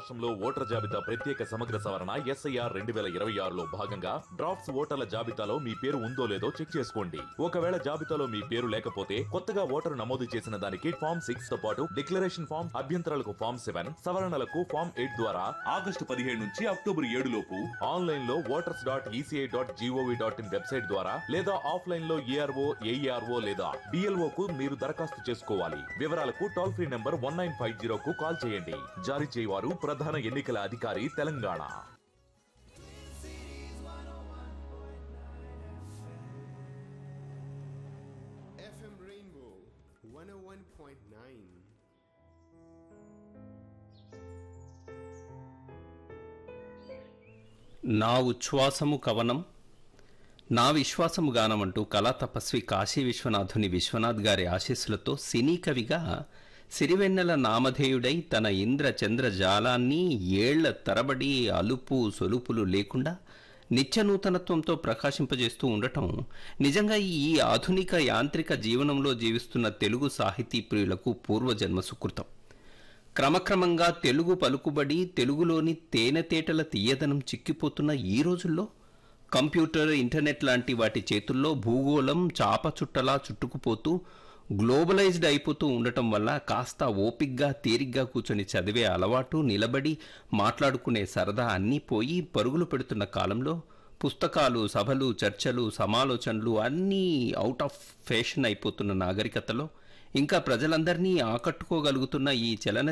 రాష్ట్రంలో ఓటర్ల జాబితా ప్రత్యేక సమగ్ర సవరణ ఎస్ఐఆర్ రెండు వేల ఇరవై ఆరులో భాగంగా డ్రాఫ్ట్స్ ఓటర్ల జాబితాలో మీ పేరు ఉందో లేదో చెక్ చేసుకోండి ఒకవేళ జాబితాలో మీ పేరు లేకపోతే కొత్తగా ఓటరు నమోదు చేసిన దానికి ఫామ్ సిక్స్ తో పాటు డిక్లరేషన్ ఫామ్ అభ్యంతరాలకు ఫామ్ సెవెన్ సవరణలకు ఫామ్ ఎయిట్ ద్వారా ఆగస్టు పదిహేడు నుంచి అక్టోబర్ ఏడు లోపు ఆన్లైన్ లో voters dot ECI dot GOV dot in website ద్వారా లేదా ఆఫ్లైన్ లో ఏఆర్ఓ ఏఈఆర్ఓ లేదా డిఎల్ఓ కు మీరు దరఖాస్తు చేసుకోవాలి వివరాలకు toll free number one nine five zero కు కాల్ చేయండి జారీ చేయవారు ప్రధాన ఎన్నికల అధికారి తెలంగాణ FM Rainbow 101.9. నా ఉచ్ఛ్వాసము కవనం నా విశ్వాసము గానం అంటూ కళా తపస్వి కాశీ విశ్వనాథుని విశ్వనాథ్ గారి ఆశీస్సులతో సినీ కవిగా సిరివెన్నెల నామధేయుడై తన ఇంద్ర చంద్ర జాలాన్ని ఏళ్ల తరబడి అలుపు సొలుపులు లేకుండా నిత్యనూతనత్వంతో ప్రకాశింపజేస్తూ ఉండటం నిజంగా ఈ ఆధునిక యాంత్రిక జీవనంలో జీవిస్తున్న తెలుగు సాహితీ ప్రియులకు పూర్వజన్మ సుకృతం క్రమక్రమంగా తెలుగు పలుకుబడి తెలుగులోని తేనెతేటల తీయదనం చిక్కిపోతున్న ఈ రోజుల్లో కంప్యూటర్ ఇంటర్నెట్ లాంటి వాటి చేతుల్లో భూగోళం చాప చుట్టలా చుట్టుకుపోతూ గ్లోబలైజ్డ్ అయిపోతూ ఉండటం వల్ల కాస్త ఓపిగ్గా తీరిగ్గా కూర్చొని చదివే అలవాటు నిలబడి మాట్లాడుకునే సరదా అన్నీ పోయి పరుగులు పెడుతున్న కాలంలో పుస్తకాలు సభలు చర్చలు సమాలోచనలు అన్నీ అవుట్ ఆఫ్ ఫ్యాషన్ అయిపోతున్న నాగరికతలో ఇంకా ప్రజలందరినీ ఆకట్టుకోగలుగుతున్న ఈ చలన